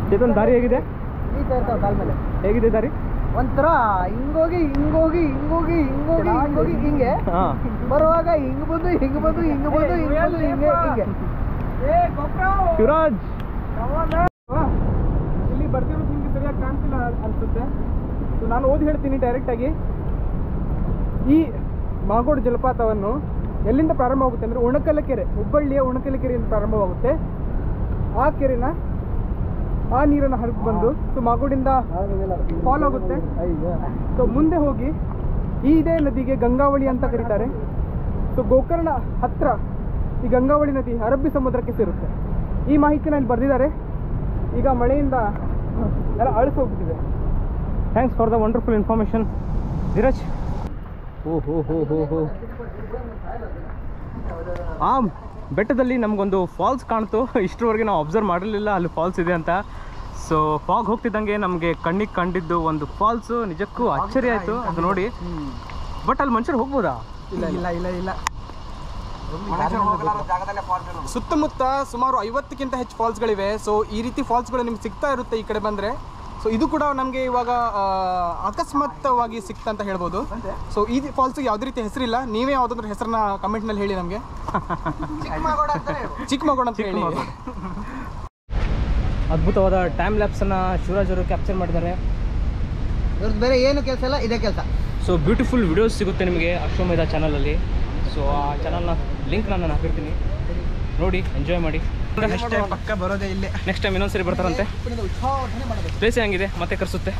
ಚೇತನ್ ದಾರಿ ಹೇಗಿದೆ ಈ ಇರ್ತಾವ ಕಾಲ್ ಮೇಲೆ ಹೇಗಿದೆ ದಾರಿ ಒಂಥರ ಹಿಂಗೋಗಿ ಹಿಂಗೋಗಿ ಹಿಂಗೋಗಿ ಹಿಂಗೋಗಿ ಹಿಂಗೋಗಿ ಹಿಂಗೆ ಹಾ ಬರುವಾಗ ಹಿಂಗ್ ಬಂದು ಹಿಂಗ್ ಬಂದು ಹಿಂಗ್ ಬಂದು ಹಿಂಗ್ ಬಂದು ಹಿಂಗೆ ಹಿಂಗೆ ಶಿವರಾಜ್ ಇಲ್ಲಿ ಬರ್ತಿರೋದು ನಿಮ್ಗೆ ಸರಿಯಾಗಿ ಕಾಣ್ತಿಲ್ಲ ಅನ್ಸುತ್ತೆ ಸೊ ನಾನು ಓದಿ ಹೇಳ್ತೀನಿ ಡೈರೆಕ್ಟ್ ಆಗಿ ಈ ಮಾಗೋಡು ಜಲಪಾತವನ್ನು ಎಲ್ಲಿಂದ ಪ್ರಾರಂಭವಾಗುತ್ತೆ ಅಂದರೆ ಉಣಕಲ ಕೆರೆ ಹುಬ್ಬಳ್ಳಿಯ ಉಣಕಲ ಕೆರೆಯಿಂದ ಪ್ರಾರಂಭವಾಗುತ್ತೆ ಆ ಕೆರೆನ ಆ ನೀರನ್ನು ಹರಿದು ಬಂದು ಸೊ ಮಾಗೋಡಿಂದ ಫಾಲ್ ಆಗುತ್ತೆ ಸೊ ಮುಂದೆ ಹೋಗಿ ಈ ಇದೇ ನದಿಗೆ ಗಂಗಾವಳಿ ಅಂತ ಕರೀತಾರೆ ಸೊ ಗೋಕರ್ಣ ಹತ್ರ ಈ ಗಂಗಾವಳಿ ನದಿ ಅರಬ್ಬಿ ಸಮುದ್ರಕ್ಕೆ ಸೇರುತ್ತೆ ಈ ಮಾಹಿತಿನ ಇಲ್ಲಿ ಬರೆದಿದ್ದಾರೆ ಈಗ ಮಳೆಯಿಂದ ಎಲ್ಲ ಅಳಿಸಿ ಹೋಗ್ಬಿಟ್ಟಿದೆ thanks for the wonderful information Dheeraj ಓ ಹೋ ಹೋ ಹೋ ಹೋ ಆ ಬೆಟ್ಟದಲ್ಲಿ ನಮಗೊಂದು ಫಾಲ್ಸ್ ಕಾಣ್ತು ಇಷ್ಟರವರೆಗೆ ನಾವು ಅಬ್ಸರ್ವ್ ಮಾಡಿರಲಿಲ್ಲ ಅಲ್ಲಿ ಫಾಲ್ಸ್ ಇದೆ ಅಂತ ಸೊ ಫಾಗ್ ಹೋಗ್ತಿದ್ದಂಗೆ ನಮಗೆ ಕಣ್ಣಿಗೆ ಕಂಡಿದ್ದು ಒಂದು ಫಾಲ್ಸು ನಿಜಕ್ಕೂ ಅಚ್ಚರಿ ಆಯಿತು ಅದು ನೋಡಿ ಬಟ್ ಅಲ್ಲಿ ಮನುಷ್ಯರು ಹೋಗ್ಬೋದಾ ಇಲ್ಲ ಇಲ್ಲ ಇಲ್ಲ ಇಲ್ಲ ಸುತ್ತಮುತ್ತ ಸುಮಾರು ಐವತ್ತಕ್ಕಿಂತ ಹೆಚ್ಚು ಫಾಲ್ಸ್ಗಳಿವೆ ಸೊ ಈ ರೀತಿ ಫಾಲ್ಸ್ಗಳು ನಿಮ್ಗೆ ಸಿಗ್ತಾ ಇರುತ್ತೆ ಈ ಕಡೆ ಬಂದರೆ ಸೊ ಇದು ಕೂಡ ನಮಗೆ ಇವಾಗ ಆ, ಅಕಸ್ಮಾತ್ತವಾಗಿ ಸಿಕ್ತಾ ಅಂತ ಹೇಳ್ಬೋದು ಸೊ ಈ ಫಾಲ್ಸ್ಗೆ ಯಾವುದೇ ರೀತಿ ಹೆಸರಿಲ್ಲ ನೀವೇ ಯಾವುದಾದ್ರೂ ಹೆಸರನ್ನ ಕಮೆಂಟ್ನಲ್ಲಿ ಹೇಳಿ ನಮಗೆ ಚಿಕ್ಕಮಗಳೂರು ಅಂತ ಹೇಳಿ ಚಿಕ್ಕಮಗಳೂರು. ಅದ್ಭುತವಾದ ಟೈಮ್ ಲ್ಯಾಪ್ಸನ್ನು ಶಿವರಾಜ್ ಅವರು ಕ್ಯಾಪ್ಚರ್ ಮಾಡಿದ್ದಾರೆ ಇವ್ರದ್ದು ಬೇರೆ ಏನು ಕೆಲಸ ಇಲ್ಲ ಇದೇ ಕೆಲಸ ಸೊ ಬ್ಯೂಟಿಫುಲ್ ವಿಡಿಯೋಸ್ ಸಿಗುತ್ತೆ ನಿಮಗೆ ಅಶ್ವಮೇಧ ಚಾನಲಲ್ಲಿ ಸೊ ಆ ಚಾನಲ್ನ ಲಿಂಕ್ ನಾನು ಹಾಕಿರ್ತೀನಿ ನೋಡಿ ಎಂಜಾಯ್ ಮಾಡಿ ನೆಕ್ಸ್ಟ್ ಟೈಮ್ ಪಕ್ಕ ಬರೋದೇ ಇಲ್ಲೇ ನೆಕ್ಸ್ಟ್ ಟೈಮ್ ಇನ್ನೊಂದ್ಸರಿ ಬರ್ತಾರಂತೆ ಪ್ಲೇಸ್ ಹೆಂಗಿದೆ ಮತ್ತೆ ಕರೆಸುತ್ತೆ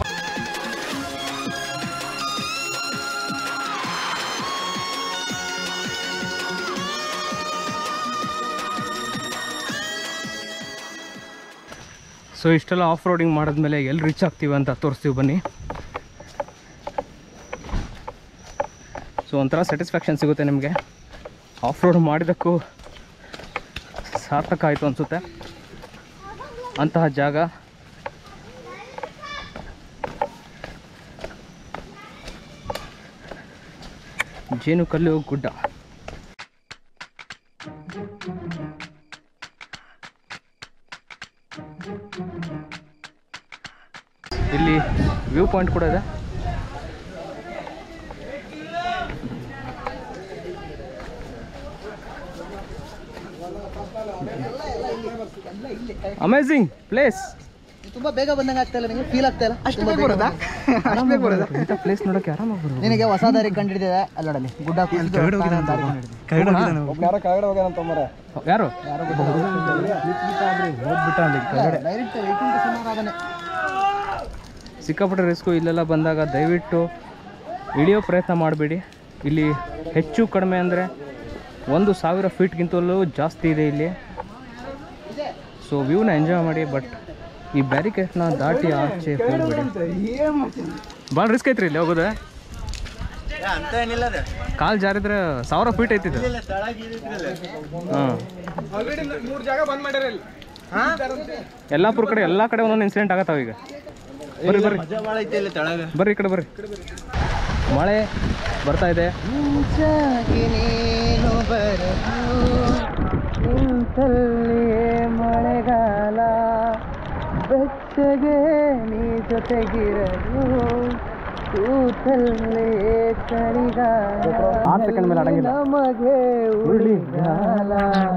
ಸೊ ಇಷ್ಟೆಲ್ಲ ಆಫ್ ರೋಡಿಂಗ್ ಮಾಡಿದ್ಮೇಲೆ ಎಲ್ಲಿ ರೀಚ್ ಆಗ್ತೀವಿ ಅಂತ ತೋರಿಸ್ತೀವಿ ಬನ್ನಿ ಸೊ ಒಂಥರ ಸ್ಯಾಟಿಸ್ಫ್ಯಾಕ್ಷನ್ ಸಿಗುತ್ತೆ ನಿಮಗೆ ಆಫ್ ರೋಡ್ ಮಾಡಿದ್ದಕ್ಕೂ ಸಾರ್ಥಕ ಆಯಿತು ಅನಿಸುತ್ತೆ ಅಂತಹ ಜಾಗ ಜೇನುಕಲ್ಲು ಗುಡ್ಡ ಇಲ್ಲಿ ವ್ಯೂ ಪಾಯಿಂಟ್ ಕೂಡ ಇದೆ ಅಮೇಝಿಂಗ್ ಪ್ಲೇಸ್ ತುಂಬಾ ಬೇಗ ಬಂದಂಗೆ ಆಗ್ತಾ ಇಲ್ಲ ನಿಮಗೆ ಫೀಲ್ ಆಗ್ತಾ ಇಲ್ಲ ಅಷ್ಟು ಬೇಗ ಬರೋದಾ ಅಷ್ಟು ಬೇಗ ಬರೋದಾ ಇಂಥ ಪ್ಲೇಸ್ ನೋಡೋಕೆ ಆರಾಮಾಗಿ ಬರ್ಬೋದು ನಿನಗೆ ಹೊಸ ದಾರಿ ಕಂಡಿಡಿದೆ ಅಲ್ಲಡಲ್ಲಿ ಗುಡ್ಡ ಕುಸಿದು ಹೋಗ್ತಾನೆ ಅಂತ ದಾರಿ ಕಂಡಿಡಿದೆ. ಯಾರೋ ಕೆಳಗಡೆ ಹೋಗ್ಯಾನ ತೊಂಬರ ಯಾರು ಡೈರೆಕ್ಟ್ ವೈಕುಂಠ ಸಮಾರಾಧನೆ ಸಿಕ್ಕಾಪಟ್ಟೆ ರಿಸ್ಕು ಇಲ್ಲೆಲ್ಲ ಬಂದಾಗ ದಯವಿಟ್ಟು ಇಳಿಯೋ ಪ್ರಯತ್ನ ಮಾಡಬೇಡಿ ಇಲ್ಲಿ ಹೆಚ್ಚು ಕಡಿಮೆ ಅಂದರೆ ಒಂದು ಸಾವಿರ ಫೀಟ್ಗಿಂತಲೂ ಜಾಸ್ತಿ ಇದೆ ಇಲ್ಲಿ ಸೊ ವ್ಯೂನ ಎಂಜಾಯ್ ಮಾಡಿ ಬಟ್ ಈ ಬ್ಯಾರಿಕೇಡ್ನ ದಾಟಿ ಆಚೆ ಹೋಗ್ಬೇಡಿ ಭಾಳ ರಿಸ್ಕ್ ಐತ್ರಿ ಇಲ್ಲಿ ಹೋಗೋದು ಕಾಲು ಜಾರಿದ್ರೆ ಸಾವಿರ ಫೀಟ್ ಐತಿದೆ ಹಾಂ ಆಲ್ರೆಡಿ ಮೂರು ಜಾಗ ಬಂದ್ ಮಾಡ್ಯಾರ ಇಲ್ಲಿ ಯಲ್ಲಾಪುರ ಕಡೆ ಎಲ್ಲ ಕಡೆ ಒಂದೊಂದು ಇನ್ಸಿಡೆಂಟ್ ಆಗತ್ತಾವ ಈಗ ಬರ್ರಿ ಬರ್ರಿ ಬರ್ರಿ ಈ ಕಡೆ ಬರ್ರಿ ಮಳೆ ಬರ್ತಾ ಇದೆ ಮುಂಚಾಗಿ ನೀನು ಬರಲು ನಿಂತಲ್ಲಿಯೇ ಮಳೆಗಾಲ ಬೆಚ್ಚಗೆ ನೀ ಜೊತೆಗಿರಲು ಕೂತಲ್ಲಿಯೇ ಚಳಿಗಾಲ ಆರು ಸೆಕೆಂಡ್ ಮೇಲೆ ಅಡಂಗಿಲ್ಲ ನಮಗೆ ಉಳಿಗಾಲ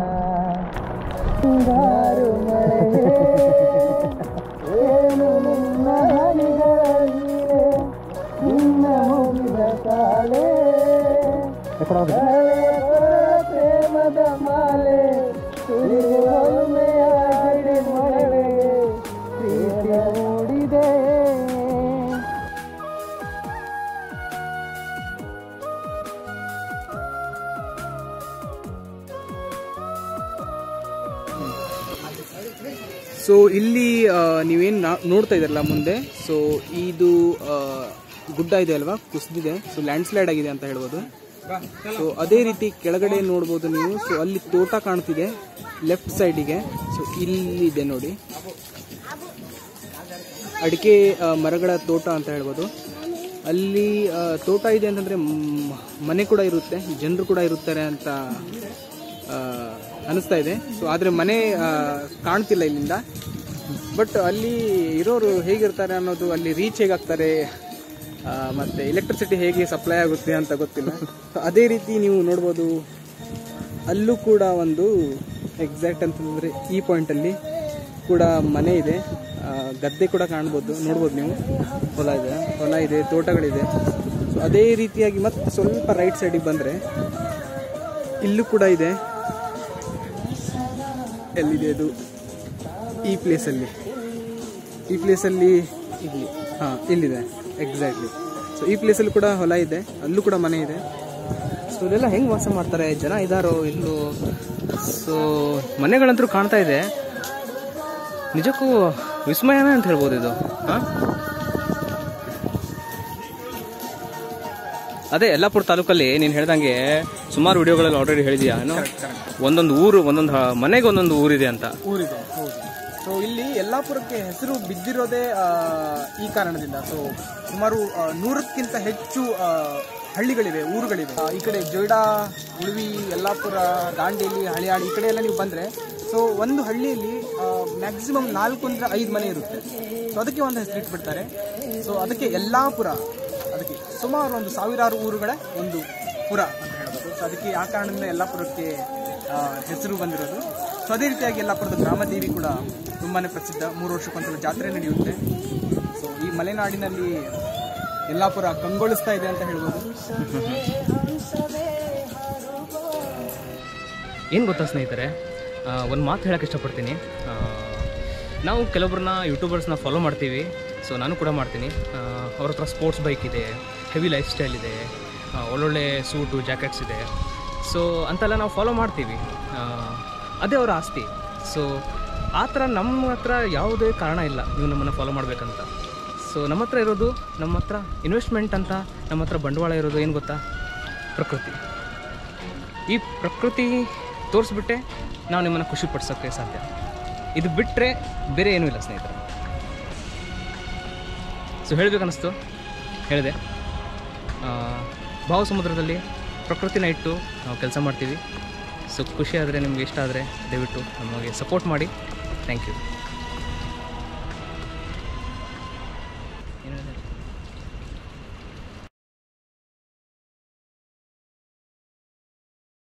ಹಿಂಗಾರು ಮಳೆ ಏನು ನಿನ್ನ ಹನಿಗಳಲ್ಲಿಯೇ ನಿನ್ನ ಮುಗಿದ ಕಾಲೆ ಹಳೆಯ ಪ್ರೇಮದ ಮಾಲೆ ಒಲ್ಮೆಯಾಗಿ ಮಳೆ ಪ್ರೀತಿ ಮೂಡಿದೆ ಸೊ ಇಲ್ಲಿ ಆ, ನೀವೇನ್ ನಾ- ನೋಡ್ತಾ ಇದ್ರಲ್ಲ ಮುಂದೆ ಸೊ ಇದು ಆ, ಗುಡ್ಡ ಇದೆ ಅಲ್ವಾ ಕುಸಿದಿದೆ ಸೊ ಲ್ಯಾಂಡ್ ಸ್ಲೈಡ್ ಆಗಿದೆ ಅಂತ ಹೇಳ್ಬೋದು ಸೊ ಅದೇ ರೀತಿ ಕೆಳಗಡೆ ನೋಡ್ಬೋದು ನೀವು ಸೊ ಅಲ್ಲಿ ತೋಟ ಕಾಣ್ತಿದೆ ಲೆಫ್ಟ್ ಸೈಡಿಗೆ ಸೊ ಇಲ್ಲಿದೆ ನೋಡಿ ಅಡಿಕೆ ಆ, ಮರಗಳ ತೋಟ ಅಂತ ಹೇಳ್ಬೋದು ಅಲ್ಲಿ ಆ, ತೋಟ ಇದೆ ಅಂತಂದ್ರೆ ಮ್, ಮನೆ ಕೂಡ ಇರುತ್ತೆ ಜನರು ಕೂಡ ಇರುತ್ತಾರೆ ಅಂತ ಆ, ಅನಿಸ್ತಾ ಇದೆ ಸೊ ಆದ್ರೆ ಮನೆ ಆ, ಕಾಣ್ತಿಲ್ಲ ಇಲ್ಲಿಂದ ಬಟ್ ಅಲ್ಲಿ ಇರೋರು ಹೇಗಿರ್ತಾರೆ ಅನ್ನೋದು ಅಲ್ಲಿ ರೀಚ್ ಹೇಗಾಗ್ತಾರೆ ಆ, ಮತ್ತೆ ಎಲೆಕ್ಟ್ರಿಸಿಟಿ ಹೇಗೆ ಸಪ್ಲೈ ಆಗುತ್ತೆ ಅಂತ ಗೊತ್ತಿಲ್ಲ ಅದೇ ರೀತಿ ನೀವು ನೋಡ್ಬೋದು ಅಲ್ಲೂ ಕೂಡ ಒಂದು ಎಕ್ಸಾಕ್ಟ್ ಅಂತಂದರೆ ಈ ಪಾಯಿಂಟಲ್ಲಿ ಕೂಡ ಮನೆ ಇದೆ ಆ, ಗದ್ದೆ ಕೂಡ ಕಾಣ್ಬೋದು ನೋಡ್ಬೋದು ನೀವು ಹೊಲ ಇದೆ ಹೊಲ ಇದೆ ತೋಟಗಳಿದೆ ಸೊ ಅದೇ ರೀತಿಯಾಗಿ ಮತ್ತೆ ಸ್ವಲ್ಪ ರೈಟ್ ಸೈಡಿಗೆ ಬಂದರೆ ಇಲ್ಲೂ ಕೂಡ ಇದೆ ಎಲ್ಲಿದೆ ಅದು ಈ ಪ್ಲೇಸಲ್ಲಿ ಈ ಪ್ಲೇಸಲ್ಲಿ ಇಲ್ಲಿ ಹಾಂ ಇಲ್ಲಿದೆ ಎಕ್ಸಾಕ್ಟ್ಲಿ ಸೊ ಈ ಪ್ಲೇಸಲ್ಲಿ ಕೂಡ ಹೊಲ ಇದೆ ಅಲ್ಲೂ ಕೂಡ ಮನೆ ಇದೆ ಸೊ ಇದೆಲ್ಲ ಹೆಂಗೆ ವಾಸ ಮಾಡ್ತಾರೆ ಜನ ಇದ್ದಾರೋ ಇಲ್ಲೋ ಸೊ ಮನೆಗಳಂತೂ ಕಾಣ್ತಾ ಇದೆ ನಿಜಕ್ಕೂ ವಿಸ್ಮಯನೇ ಅಂತ ಹೇಳ್ಬೋದು ಇದು ಹಾಂ ಅದೇ ಯಲ್ಲಾಪುರ ತಾಲೂಕಲ್ಲಿ ನೀನು ಹೇಳ್ದಂಗೆ ಸುಮಾರು ವಿಡಿಯೋಗಳಲ್ಲಿ ಆಲ್ರೆಡಿ ಹೇಳಿದ್ಯಾ ಏನು ಒಂದೊಂದು ಊರು ಒಂದೊಂದು ಹ- ಮನೆಗೆ ಒಂದೊಂದು ಊರಿದೆ ಅಂತ ಊರಿದೆ ಹೌದು ಸೊ ಇಲ್ಲಿ ಯಲ್ಲಾಪುರಕ್ಕೆ ಹೆಸರು ಬಿದ್ದಿರೋದೇ ಆ, ಈ ಕಾರಣದಿಂದ ಸೊ ಸುಮಾರು ಆ, ನೂರಕ್ಕಿಂತ ಹೆಚ್ಚು ಆ, ಹಳ್ಳಿಗಳಿವೆ ಊರುಗಳಿವೆ ಆ, ಈ ಕಡೆ ಜೊಯ್ಡಾ ಉಳುವಿ ಯಲ್ಲಾಪುರ ದಾಂಡೇಲಿ ಹಳಿಯಾಳಿ ಈ ಕಡೆ ಎಲ್ಲ ನೀವು ಬಂದರೆ ಸೊ ಒಂದು ಹಳ್ಳಿಯಲ್ಲಿ ಮ್ಯಾಕ್ಸಿಮಮ್ ನಾಲ್ಕು ಅಂದರೆ ಐದು ಮನೆ ಇರುತ್ತೆ ಸೊ ಅದಕ್ಕೆ ಒಂದು ಹೆಸರು ಇಟ್ಬಿಡ್ತಾರೆ ಸೊ ಅದಕ್ಕೆ ಯಲ್ಲಾಪುರ ಅದಕ್ಕೆ ಸುಮಾರು ಒಂದು ಸಾವಿರಾರು ಊರುಗಳ ಒಂದು ಪುರ ಅಂತ ಹೇಳ್ಬೋದು ಸೊ ಅದಕ್ಕೆ ಆ ಕಾರಣದಿಂದ ಯಲ್ಲಾಪುರಕ್ಕೆ ಆ, ಹೆಸರು ಬಂದಿರೋದು ಸೊ ಅದೇ ರೀತಿಯಾಗಿ ಯಲ್ಲಾಪುರದ ಗ್ರಾಮದೇವಿ ಕೂಡ ತುಂಬಾ ಪ್ರಸಿದ್ಧ ಮೂರು ವರ್ಷಕ್ಕೊಂದ್ಸಲ ಜಾತ್ರೆ ನಡೆಯುತ್ತೆ ಸೊ ಈ ಮಲೆನಾಡಿನಲ್ಲಿ ಯಲ್ಲಾಪುರ ಕಂಗೊಳಿಸ್ತಾ ಇದೆ ಅಂತ ಹೇಳ್ಬೋದು ಏನು ಗೊತ್ತಾ ಸ್ನೇಹಿತರೆ ಒಂದು ಮಾತು ಹೇಳಕ್ಕೆ ಇಷ್ಟಪಡ್ತೀನಿ ಆ, ನಾವು ಕೆಲವೊಬ್ಬರನ್ನ ಯೂಟ್ಯೂಬರ್ಸ್ನ ಫಾಲೋ ಮಾಡ್ತೀವಿ ಸೊ ನಾನು ಕೂಡ ಮಾಡ್ತೀನಿ ಆ, ಅವ್ರ ಹತ್ರ ಸ್ಪೋರ್ಟ್ಸ್ ಬೈಕ್ ಇದೆ ಹೆವಿ ಲೈಫ್ ಸ್ಟೈಲ್ ಇದೆ ಆ, ಒಳ್ಳೊಳ್ಳೆ ಸೂಟು ಜಾಕೆಟ್ಸ್ ಇದೆ ಸೊ ಅಂತೆಲ್ಲ ನಾವು ಫಾಲೋ ಮಾಡ್ತೀವಿ ಆ, ಅದೇ ಅವರ ಆಸ್ತಿ ಸೊ ಆ ಥರ ನಮ್ಮ ಹತ್ರ ಯಾವುದೇ ಕಾರಣ ಇಲ್ಲ ನೀವು ನಮ್ಮನ್ನು ಫಾಲೋ ಮಾಡಬೇಕಂತ ಸೊ ನಮ್ಮ ಹತ್ರ ಇರೋದು ನಮ್ಮ ಹತ್ರ ಇನ್ವೆಸ್ಟ್ಮೆಂಟ್ ಅಂತ ನಮ್ಮ ಹತ್ರ ಬಂಡವಾಳ ಇರೋದು ಏನು ಗೊತ್ತಾ ಪ್ರಕೃತಿ ಈ ಪ್ರಕೃತಿ ತೋರಿಸ್ಬಿಟ್ಟೆ ನಾವು ನಿಮ್ಮನ್ನು ಖುಷಿ ಪಡಿಸೋಕ್ಕೆ ಸಾಧ್ಯ ಇದು ಬಿಟ್ಟರೆ ಬೇರೆ ಏನೂ ಇಲ್ಲ ಸ್ನೇಹಿತರೆ ಸೊ ಹೇಳಬೇಕನ್ನಿಸ್ತು ಹೇಳಿದೆ ಭಾವ ಸಮುದ್ರದಲ್ಲಿ ಪ್ರಕೃತಿನ ಇಟ್ಟು ನಾವು ಕೆಲಸ ಮಾಡ್ತೀವಿ ಸೊ ಖುಷಿ ಆದರೆ ನಿಮಗೆ ಇಷ್ಟ ಆದರೆ ದಯವಿಟ್ಟು ನಮಗೆ ಸಪೋರ್ಟ್ ಮಾಡಿ ಥ್ಯಾಂಕ್ ಯು